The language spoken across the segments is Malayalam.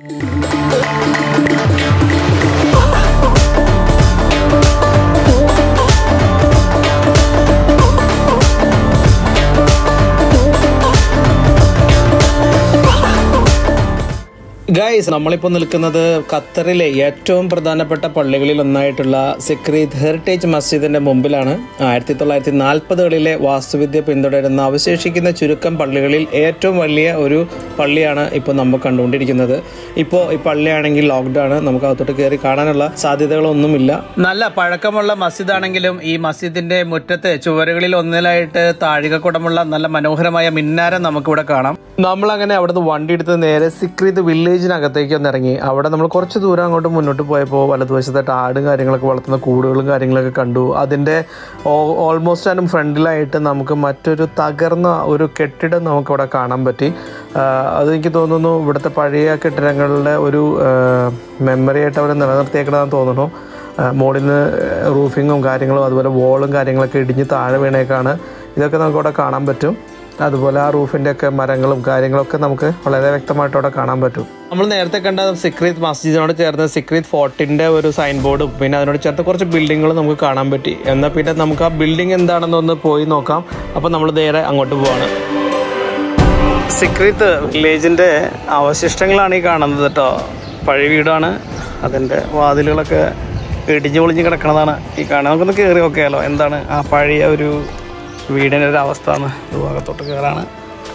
ഗൈസ് നമ്മളിപ്പോൾ നിൽക്കുന്നത് ഖത്തറിലെ ഏറ്റവും പ്രധാനപ്പെട്ട പള്ളികളിൽ ഒന്നായിട്ടുള്ള സിക്രീത് ഹെറിറ്റേജ് മസ്ജിദിന്റെ മുമ്പിലാണ് ആയിരത്തി തൊള്ളായിരത്തി നാൽപ്പതുകളിലെ വാസ്തുവിദ്യ പിന്തുടരുന്ന അവശേഷിക്കുന്ന ചുരുക്കം പള്ളികളിൽ ഏറ്റവും വലിയ ഒരു പള്ളിയാണ് ഇപ്പോൾ നമ്മൾ കണ്ടുകൊണ്ടിരിക്കുന്നത് ഇപ്പോൾ ഈ പള്ളിയാണെങ്കിൽ ലോക്ക്ഡൗൺ നമുക്ക് അകത്തോട്ട് കയറി കാണാനുള്ള സാധ്യതകളൊന്നുമില്ല നല്ല പഴക്കമുള്ള മസ്ജിദാണെങ്കിലും ഈ മസ്ജിദിന്റെ മുറ്റത്ത് ചുവരുകളിൽ ഒന്നിലായിട്ട് താഴികക്കുടമുള്ള നല്ല മനോഹരമായ മിന്നാരം നമുക്കിവിടെ കാണാം നമ്മൾ അങ്ങനെ അവിടുന്ന് വണ്ടി എടുത്ത് നേരെ സിക്രീത് വില്ലേജിനകത്തേക്ക് ഒന്ന് ഇറങ്ങി അവിടെ നമ്മൾ കുറച്ച് ദൂരം അങ്ങോട്ട് മുന്നോട്ട് പോയപ്പോൾ വലതുവശത്തായിട്ട് ആടും കാര്യങ്ങളൊക്കെ വളർത്തുന്ന കൂടുകളും കാര്യങ്ങളൊക്കെ കണ്ടു അതിൻ്റെ ഓൾമോസ്റ്റ് അതിനും ഫ്രണ്ടിലായിട്ട് നമുക്ക് മറ്റൊരു തകർന്ന ഒരു കെട്ടിടം നമുക്ക് അവിടെ കാണാൻ പറ്റി ആ, അതെനിക്ക് തോന്നുന്നു ഇവിടുത്തെ പഴയ കെട്ടിടങ്ങളുടെ ഒരു മെമ്മറി ആയിട്ട് അവർ നിലനിർത്തിയേക്കണമെന്ന് തോന്നുന്നു ആ, മുകളിൽ നിന്ന് റൂഫിങ്ങും കാര്യങ്ങളും അതുപോലെ വോളും കാര്യങ്ങളൊക്കെ ഇടിഞ്ഞ് താഴെ വീണേക്കാണ് ഇതൊക്കെ നമുക്ക് അവിടെ കാണാൻ പറ്റും അതുപോലെ ആ റൂഫിൻ്റെ ഒക്കെ മരങ്ങളും കാര്യങ്ങളൊക്കെ നമുക്ക് വളരെ വ്യക്തമായിട്ട് അവിടെ കാണാൻ പറ്റും നമ്മൾ നേരത്തെ കണ്ട സിക്രീത് മസ്ജിദിനോട് ചേർന്ന് സിക്രീത് ഫോർട്ടിൻ്റെ ഒരു സൈൻ ബോർഡും പിന്നെ അതിനോട് ചേർത്ത് കുറച്ച് ബിൽഡിങ്ങുകളും നമുക്ക് കാണാൻ പറ്റി എന്നാൽ പിന്നെ നമുക്ക് ആ ബിൽഡിംഗ് എന്താണെന്നൊന്ന് പോയി നോക്കാം അപ്പോൾ നമ്മൾ നേരെ അങ്ങോട്ട് പോവാണ് സിക്രീത്ത് വില്ലേജിൻ്റെ അവശിഷ്ടങ്ങളാണ് ഈ കാണുന്നത് കേട്ടോ പഴയ വീടാണ് അതിൻ്റെ വാതിലുകളൊക്കെ ഇടിഞ്ഞു പൊളിഞ്ഞ് കിടക്കണതാണ് ഈ കാണാൻ നമുക്കൊന്ന് കയറി നോക്കിയാലോ എന്താണ് ആ പഴയ ഒരു വീടിൻ്റെ ഒരു അവസ്ഥ എന്ന് ഭാഗത്തോട്ട് കയറാണ്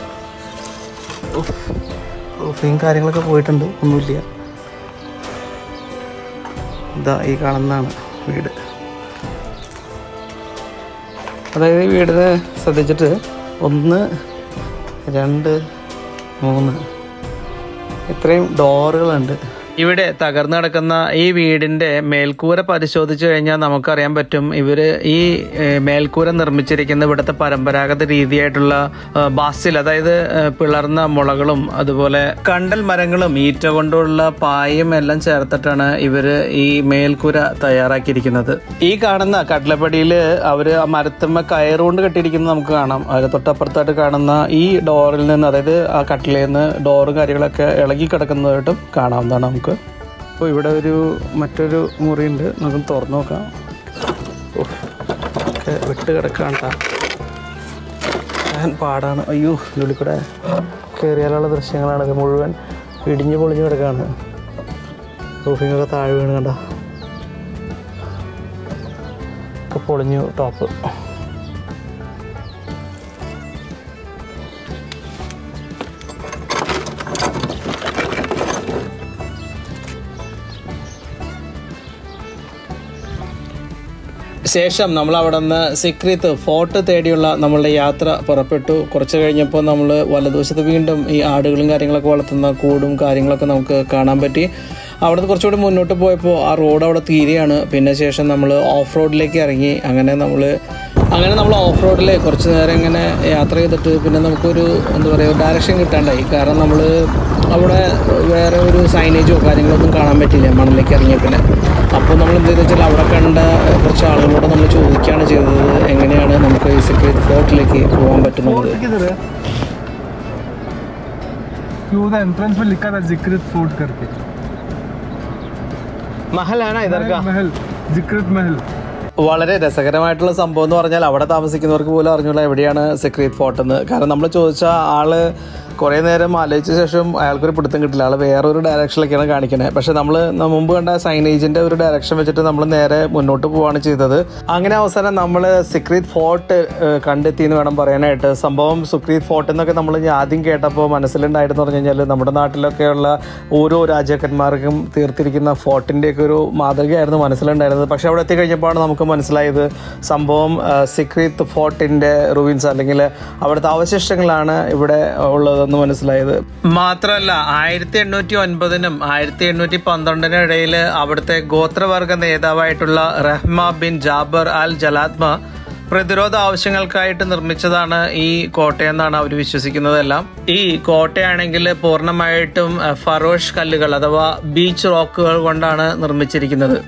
റൂഫിങ് കാര്യങ്ങളൊക്കെ പോയിട്ടുണ്ട് ഒന്നുമില്ല ഇതാ ഈ കാണുന്നതാണ് വീട് അതായത് ഈ വീടിനെ ശ്രദ്ധിച്ചിട്ട് ഒന്ന് രണ്ട് മൂന്ന് ഇത്രയും ഡോറുകളുണ്ട് ഇവിടെ തകർന്നു കിടക്കുന്ന ഈ വീടിന്റെ മേൽക്കൂര പരിശോധിച്ചു കഴിഞ്ഞാൽ നമുക്കറിയാൻ പറ്റും ഇവര് ഈ ഏഹ്, മേൽക്കൂര നിർമ്മിച്ചിരിക്കുന്ന ഇവിടുത്തെ പരമ്പരാഗത രീതിയായിട്ടുള്ള ഏഹ്, ബാസിൽ അതായത് ഏഹ്, പിളർന്ന മുളകളും അതുപോലെ കണ്ടൽ മരങ്ങളും ഈറ്റ കൊണ്ടുള്ള പായും എല്ലാം ചേർത്തിട്ടാണ് ഇവര് ഈ മേൽക്കൂര തയ്യാറാക്കിയിരിക്കുന്നത് ഈ കാണുന്ന കട്ടിലപ്പടിയിൽ അവര് ആ മരത്തുമ്മ കയറുകൊണ്ട് കെട്ടിയിരിക്കുന്നത് നമുക്ക് കാണാം അതിന് തൊട്ടപ്പുറത്തായിട്ട് കാണുന്ന ഈ ഡോറിൽ നിന്ന് അതായത് ആ കട്ടിലിൽ നിന്ന് ഡോറും കാര്യങ്ങളൊക്കെ ഇളകി കിടക്കുന്നതായിട്ടും കാണാവുന്നതാണ് നമുക്ക് അപ്പോൾ ഇവിടെ ഒരു മറ്റൊരു മുറിയുണ്ട് നമുക്ക് തുറന്നു നോക്കാം ഉഫ്, ഒക്കെ വിട്ട് കിടക്കാണ്ട ഞാൻ പാടാണ് അയ്യോ ഇതിനുള്ളിൽ കൂടെ കയറിയാലുള്ള ദൃശ്യങ്ങളാണ് ഇത് മുഴുവൻ ഇടിഞ്ഞു പൊളിഞ്ഞു കിടക്കാണ് റൂഫിങ്ങൊക്കെ താഴെ വീണ് കണ്ട ഒക്കെ പൊളിഞ്ഞു ടോപ്പ് ശേഷം നമ്മൾ അവിടെ നിന്ന് സിക്രീത്ത് ഫോർട്ട് തേടിയുള്ള നമ്മളുടെ യാത്ര പുറപ്പെട്ടു കുറച്ച് കഴിഞ്ഞപ്പോൾ നമ്മൾ വലതുവശത്ത് വീണ്ടും ഈ ആടുകളും കാര്യങ്ങളൊക്കെ വളർത്തുന്ന കൂടും കാര്യങ്ങളൊക്കെ നമുക്ക് കാണാൻ പറ്റി അവിടെ നിന്ന് കുറച്ചുകൂടി മുന്നോട്ട് പോയപ്പോൾ ആ റോഡ് അവിടെ തീരെയാണ് പിന്നെ ശേഷം നമ്മൾ ഓഫ് റോഡിലേക്ക് ഇറങ്ങി അങ്ങനെ നമ്മൾ അങ്ങനെ നമ്മൾ ഓഫ് റോഡിൽ കുറച്ച് നേരം ഇങ്ങനെ യാത്ര ചെയ്തിട്ട് പിന്നെ നമുക്കൊരു എന്താ പറയുക ഡയറക്ഷൻ കിട്ടാണ്ടായി കാരണം നമ്മൾ അവിടെ വേറെ ഒരു സൈനേജോ കാര്യങ്ങളൊന്നും കാണാൻ പറ്റില്ല മണ്ണിലേക്ക് ഇറങ്ങിയ പിന്നെ അപ്പോൾ നമ്മൾ എന്ത് ചെയ്തെന്ന് വെച്ചാൽ അവിടെ കണ്ട കുറച്ച് ആളുകളോട് നമ്മൾ ചോദിക്കുകയാണ് ചെയ്തത് എങ്ങനെയാണ് നമുക്ക് ഈ സെക്യൂരിറ്റി ഫോർട്ടിലേക്ക് പോകാൻ പറ്റുന്നത് किधर है कि उधर एंट्रेंस में लिखा था जिक्रित फोर्ट करके മഹലാണ് ഇതർക്ക महल जिक्रित महल വളരെ രസകരമായിട്ടുള്ള സംഭവം എന്ന് പറഞ്ഞാൽ അവിടെ താമസിക്കുന്നവർക്ക് പോലും അറിഞ്ഞുള്ള എവിടെയാണ് സെക്രീറ്റ് ഫോർട്ട് എന്ന് കാരണം നമ്മൾ ചോദിച്ച ആള് കുറേ നേരം ആലോചിച്ച ശേഷം അയാൾക്കൊരു പിടുത്തം കിട്ടില്ല ആൾ വേറൊരു ഡയറക്ഷനിലേക്കാണ് കാണിക്കുന്നത് പക്ഷെ നമ്മൾ മുമ്പ് കണ്ട സൈനേജിന്റെ ഒരു ഡയറക്ഷൻ വെച്ചിട്ട് നമ്മൾ നേരെ മുന്നോട്ട് പോവുകയാണ് ചെയ്തത് അങ്ങനെ അവസാനം നമ്മൾ സിക്രീത് ഫോർട്ട് കണ്ടെത്തി എന്ന് വേണം പറയാനായിട്ട് സംഭവം സുക്രീത് ഫോർട്ട് എന്നൊക്കെ നമ്മൾ ആദ്യം കേട്ടപ്പോൾ മനസ്സിലുണ്ടായിരുന്നു പറഞ്ഞു കഴിഞ്ഞാൽ നമ്മുടെ നാട്ടിലൊക്കെയുള്ള ഓരോ രാജാക്കന്മാർക്കും തീർത്തിരിക്കുന്ന ഫോർട്ടിൻ്റെയൊക്കെ ഒരു മാതൃകയായിരുന്നു മനസ്സിലുണ്ടായിരുന്നത് പക്ഷെ അവിടെ എത്തിക്കഴിഞ്ഞപ്പോഴാണ് നമുക്ക് മനസ്സിലായത് സംഭവം സിക്രീത്ത് ഫോർട്ടിൻ്റെ റുവിൻസ് അല്ലെങ്കിൽ അവിടുത്തെ അവശിഷ്ടങ്ങളാണ് ഇവിടെ ഉള്ളതെന്ന് മനസ്സിലായത് മാത്രമല്ല ആയിരത്തി എണ്ണൂറ്റി ഒൻപതിനും ആയിരത്തി എണ്ണൂറ്റി പന്ത്രണ്ടിനും ഇടയിൽ അവിടുത്തെ ഗോത്രവർഗ നേതാവായിട്ടുള്ള റഹ്മ ബിൻ ജാബർ അൽ ജലാത്മ പ്രതിരോധ ആവശ്യങ്ങൾക്കായിട്ട് നിർമ്മിച്ചതാണ് ഈ കോട്ടയെന്നാണ് അവർ വിശ്വസിക്കുന്നതെല്ലാം ഈ കോട്ടയാണെങ്കിൽ പൂർണ്ണമായിട്ടും അഹ്, ഫറോഷ് കല്ലുകൾ അഥവാ ബീച്ച് റോക്കുകൾ കൊണ്ടാണ് നിർമ്മിച്ചിരിക്കുന്നത്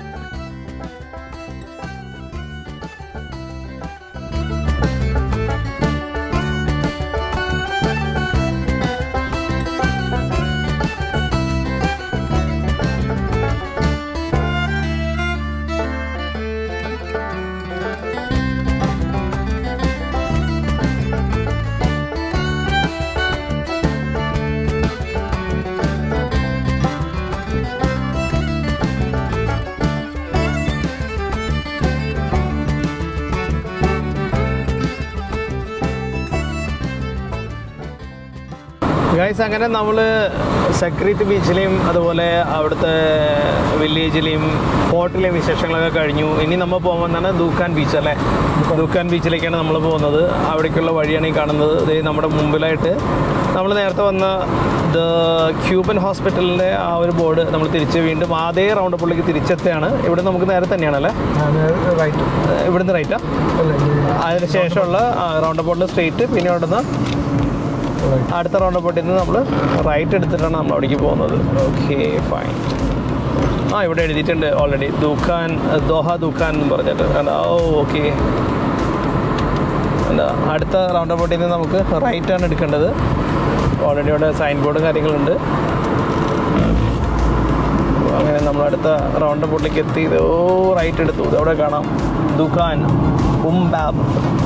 ഗൈസ് അങ്ങനെ നമ്മൾ സെക്രട്ട് ബീച്ചിലെയും അതുപോലെ അവിടുത്തെ വില്ലേജിലെയും ഫോർട്ടിലെയും വിശേഷങ്ങളൊക്കെ കഴിഞ്ഞു ഇനി നമ്മൾ പോകുന്നതാണ് ദൂക്കാൻ ബീച്ച് അല്ലേ ദൂക്കാൻ ബീച്ചിലേക്കാണ് നമ്മൾ പോകുന്നത് അവിടേക്കുള്ള വഴിയാണ് ഈ കാണുന്നത് ഇത് നമ്മുടെ മുമ്പിലായിട്ട് നമ്മൾ നേരത്തെ വന്ന ദ ക്യൂബൻ ഹോസ്പിറ്റലിൻ്റെ ആ ഒരു ബോർഡ് നമ്മൾ തിരിച്ച് വീണ്ടും അതേ റൗണ്ട് പുള്ളിക്ക് തിരിച്ചെത്തുകയാണ് ഇവിടെ നമുക്ക് നേരെ തന്നെയാണല്ലേ റൈറ്റ് ഏഹ് ഇവിടുന്ന് റൈറ്റാ അല്ല അതിന് ശേഷമുള്ള റൗണ്ട് ബോട്ടിൽ സ്ട്രെയിറ്റ് പിന്നെ അവിടുന്ന് അടുത്ത റൗണ്ട് ബോട്ടിൽ നിന്ന് നമ്മൾ റൈറ്റ് എടുത്തിട്ടാണ് നമ്മൾ അവിടേക്ക് പോകുന്നത് ഓക്കെ ഫൈൻ ആ ഇവിടെ എഴുതിയിട്ടുണ്ട് ഓൾറെഡി ദുഖാൻ ദോഹ ദുഖാൻ എന്ന് പറഞ്ഞിട്ട് അല്ല, ഓ ഓക്കെ അല്ല അടുത്ത റൗണ്ട് ബോട്ടിൽ നിന്ന് നമുക്ക് റൈറ്റ് ആണ് എടുക്കേണ്ടത് ഓൾറെഡി ഇവിടെ സൈൻ ബോർഡും കാര്യങ്ങളുണ്ട് അങ്ങനെ നമ്മൾ അടുത്ത റൗണ്ട് ബോട്ടിലേക്ക് എത്തി ഇത് ഓ റൈറ്റ് എടുത്തു ഇത് അവിടെ കാണാം ദുഖാൻ ഉംബാബ്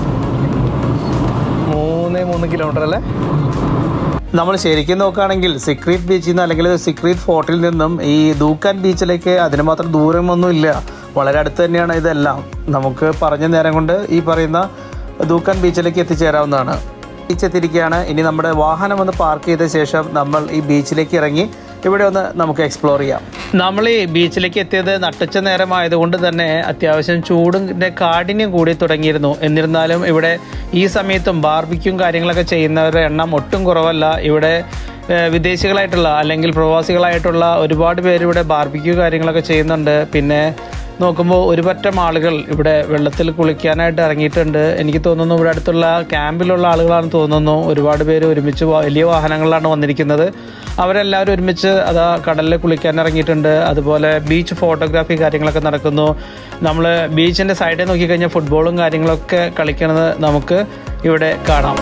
മൂന്ന് മൂന്ന് കിലോമീറ്റർ അല്ലേ നമ്മൾ ശരിക്കും നോക്കുകയാണെങ്കിൽ സിക്രീറ്റ് ബീച്ചിൽ നിന്ന് അല്ലെങ്കിൽ സിക്രീറ്റ് ഫോർട്ടിൽ നിന്നും ഈ ദൂക്കാൻ ബീച്ചിലേക്ക് അതിന് മാത്രം ദൂരമൊന്നും ഇല്ല വളരെ അടുത്ത് തന്നെയാണ് ഇതെല്ലാം നമുക്ക് പറഞ്ഞ നേരം കൊണ്ട് ഈ പറയുന്ന ദൂക്കാൻ ബീച്ചിലേക്ക് എത്തിച്ചേരാവുന്നതാണ് ബീച്ച് എത്തിയിരിക്കുകയാണ് ഇനി നമ്മുടെ വാഹനം ഒന്ന് പാർക്ക് ചെയ്ത ശേഷം നമ്മൾ ഈ ബീച്ചിലേക്ക് ഇറങ്ങി ഇവിടെ ഒന്ന് നമുക്ക് എക്സ്പ്ലോർ ചെയ്യാം നമ്മൾ ഈ ബീച്ചിലേക്ക് എത്തിയത് നട്ടുച്ച നേരമായതുകൊണ്ട് തന്നെ അത്യാവശ്യം ചൂടിൻ്റെ കാഠിന്യം കൂടി തുടങ്ങിയിരുന്നു എന്നിരുന്നാലും ഇവിടെ ഈ സമയത്തും ബാർബിക്യും കാര്യങ്ങളൊക്കെ ചെയ്യുന്നവരുടെ എണ്ണം ഒട്ടും കുറവല്ല ഇവിടെ ഏഹ്, വിദേശികളായിട്ടുള്ള അല്ലെങ്കിൽ പ്രവാസികളായിട്ടുള്ള ഒരുപാട് പേര് ഇവിടെ ബാർബിക്യൂ കാര്യങ്ങളൊക്കെ ചെയ്യുന്നുണ്ട് പിന്നെ നോക്കുമ്പോൾ ഒരു പറ്റം ആളുകൾ ഇവിടെ വെള്ളത്തിൽ കുളിക്കാനായിട്ട് ഇറങ്ങിയിട്ടുണ്ട് എനിക്ക് തോന്നുന്നു ഇവിടെ അടുത്തുള്ള ക്യാമ്പിലുള്ള ആളുകളാണ് തോന്നുന്നു ഒരുപാട് പേര് ഒരുമിച്ച് വാ- വലിയ വാഹനങ്ങളിലാണ് വന്നിരിക്കുന്നത് അവരെല്ലാവരും ഒരുമിച്ച് അതാ കടലിൽ കുളിക്കാൻ ഇറങ്ങിയിട്ടുണ്ട് അതുപോലെ ബീച്ച് ഫോട്ടോഗ്രാഫി കാര്യങ്ങളൊക്കെ നടക്കുന്നു നമ്മൾ ബീച്ചിൻ്റെ സൈഡിൽ നോക്കിക്കഴിഞ്ഞാൽ ഫുട്ബോളും കാര്യങ്ങളൊക്കെ കളിക്കുന്നത് നമുക്ക് ഇവിടെ കാണാം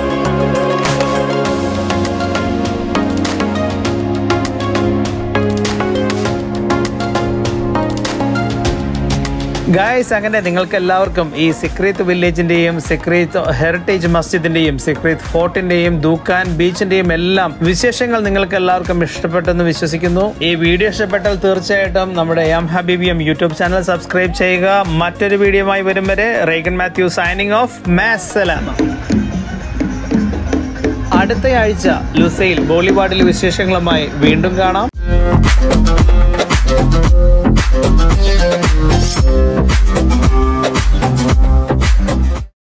ഗായ്സ് അങ്ങനെ നിങ്ങൾക്ക് എല്ലാവർക്കും ഈ സിക്രീത്ത് വില്ലേജിന്റെയും സിക്രീത്ത് ഹെറിറ്റേജ് മസ്ജിദിന്റെയും സിക്രീത്ത് ഫോർട്ടിന്റെയും ദൂക്കാൻ ബീച്ചിന്റെയും എല്ലാം വിശേഷങ്ങൾ നിങ്ങൾക്ക് എല്ലാവർക്കും ഇഷ്ടപ്പെട്ടെന്ന് വിശ്വസിക്കുന്നു ഈ വീഡിയോ ഇഷ്ടപ്പെട്ടാൽ തീർച്ചയായിട്ടും നമ്മുടെ എം ഹബീബിയം യൂട്യൂബ് ചാനൽ സബ്സ്ക്രൈബ് ചെയ്യുക മറ്റൊരു വീഡിയോയുമായി വരും വരെ റേഗൻ മാത്യു സൈനിങ് ഓഫ് മാസലാമ അടുത്ത ആഴ്ച ലുസൈൽ ബോളിവാർഡിലെ വിശേഷങ്ങളുമായി വീണ്ടും കാണാം